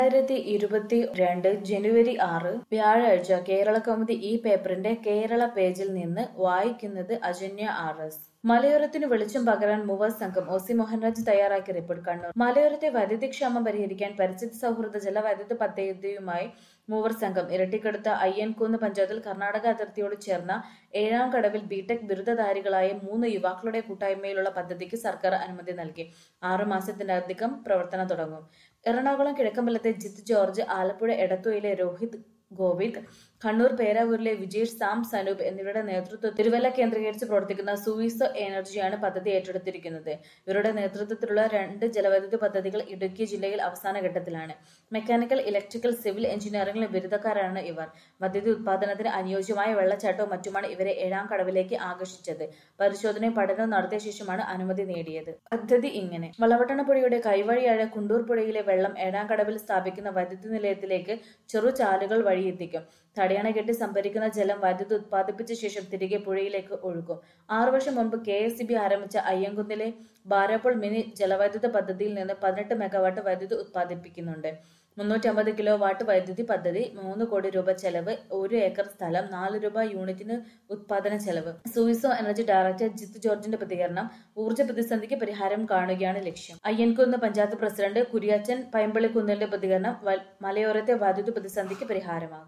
രണ്ടായിരത്തി ഇരുപത്തി രണ്ട് ജനുവരി ആറ് വ്യാഴാഴ്ച കേരള കൗമുദി ഈ പേപ്പറിന്റെ കേരള പേജിൽ നിന്ന് വായിക്കുന്നത് അജന്യ ആർ എസ് മലയോരത്തിന് വെളിച്ചം പകരാൻ മൂവർ സംഘം ഒ സി മോഹൻരാജ് തയ്യാറാക്കിയ റിപ്പോർട്ട് കണ്ണൂർ മലയോരത്തെ വൈദ്യുതി ക്ഷാമം പരിഹരിക്കാൻ പരിസ്ഥിതി സൗഹൃദ ജലവൈദ്യുത പദ്ധതിയുമായി മൂവർ സംഘം ഇരട്ടിക്കടുത്ത അയ്യൻകുന്ന് പഞ്ചായത്തിൽ കർണാടക അതിർത്തിയോട് ചേർന്ന ഏഴാം കടവിൽ ബിടെക് ബിരുദധാരികളായ മൂന്ന് യുവാക്കളുടെ കൂട്ടായ്മയിലുള്ള പദ്ധതിക്ക് സർക്കാർ അനുമതി നൽകി ആറു മാസത്തിനധികം പ്രവർത്തനം തുടങ്ങും എറണാകുളം കിഴക്കമ്പലത്തെ ജിത്ത് ജോർജ് ആലപ്പുഴ എടത്തുവയിലെ രോഹിത് ഗോവിന്ദ് കണ്ണൂർ പേരാവൂരിലെ വിജേഷ് സാം സനൂപ് എന്നിവരുടെ നേതൃത്വത്തിൽ തിരുവല്ല കേന്ദ്രീകരിച്ച് പ്രവർത്തിക്കുന്ന സൂയിസോ എനർജിയാണ് പദ്ധതി ഏറ്റെടുത്തിരിക്കുന്നത് ഇവരുടെ നേതൃത്വത്തിലുള്ള രണ്ട് ജലവൈദ്യുത പദ്ധതികൾ ഇടുക്കി ജില്ലയിൽ അവസാന ഘട്ടത്തിലാണ് മെക്കാനിക്കൽ ഇലക്ട്രിക്കൽ സിവിൽ എഞ്ചിനീയറിംഗിലെ ബിരുദക്കാരാണ് ഇവർ വൈദ്യുതി ഉത്പാദനത്തിന് അനുയോജ്യമായ വെള്ളച്ചാട്ടവും മറ്റുമാണ് ഇവരെ ഏഴാം കടവിലേക്ക് ആകർഷിച്ചത് പരിശോധനയും പഠനവും നടത്തിയ ശേഷമാണ് അനുമതി നേടിയത് പദ്ധതി ഇങ്ങനെ വളവട്ടണപ്പുഴയുടെ കൈവഴിയായ കുണ്ടൂർ പുഴയിലെ വെള്ളം ഏഴാം കടവിൽ സ്ഥാപിക്കുന്ന വൈദ്യുതി നിലയത്തിലേക്ക് ചെറുചാലുകൾ വഴി എത്തിക്കും തടയണ കെട്ടി സംഭരിക്കുന്ന ജലം വൈദ്യുതി ഉത്പാദിപ്പിച്ച ശേഷം തിരികെ പുഴയിലേക്ക് ഒഴുക്കും ആറു വർഷം മുമ്പ് കെ എസ് ബി ആരംഭിച്ച അയ്യങ്കുന്നിലെ ബാരപ്പോൾ മിനി ജലവൈദ്യുത പദ്ധതിയിൽ നിന്ന് പതിനെട്ട് മെഗാവാട്ട് വൈദ്യുതി ഉത്പാദിപ്പിക്കുന്നുണ്ട് മുന്നൂറ്റമ്പത് കിലോ വാട്ട് വൈദ്യുതി പദ്ധതി മൂന്ന് കോടി രൂപ ചെലവ് ഒരു ഏക്കർ സ്ഥലം നാല് രൂപ യൂണിറ്റിന് ഉത്പാദന ചെലവ് സൂയിസോ എനർജി ഡയറക്ടർ ജിത്ത് ജോർജിന്റെ പ്രതികരണം ഊർജ്ജ പ്രതിസന്ധിക്ക് പരിഹാരം കാണുകയാണ് ലക്ഷ്യം അയ്യൻകുന്ന് പഞ്ചായത്ത് പ്രസിഡന്റ് കുര്യാച്ചൻ പൈമ്പള്ളിക്കുന്നിന്റെ പ്രതികരണം വൽ- മലയോരത്തെ വൈദ്യുതി പ്രതിസന്ധിക്ക് പരിഹാരമാകും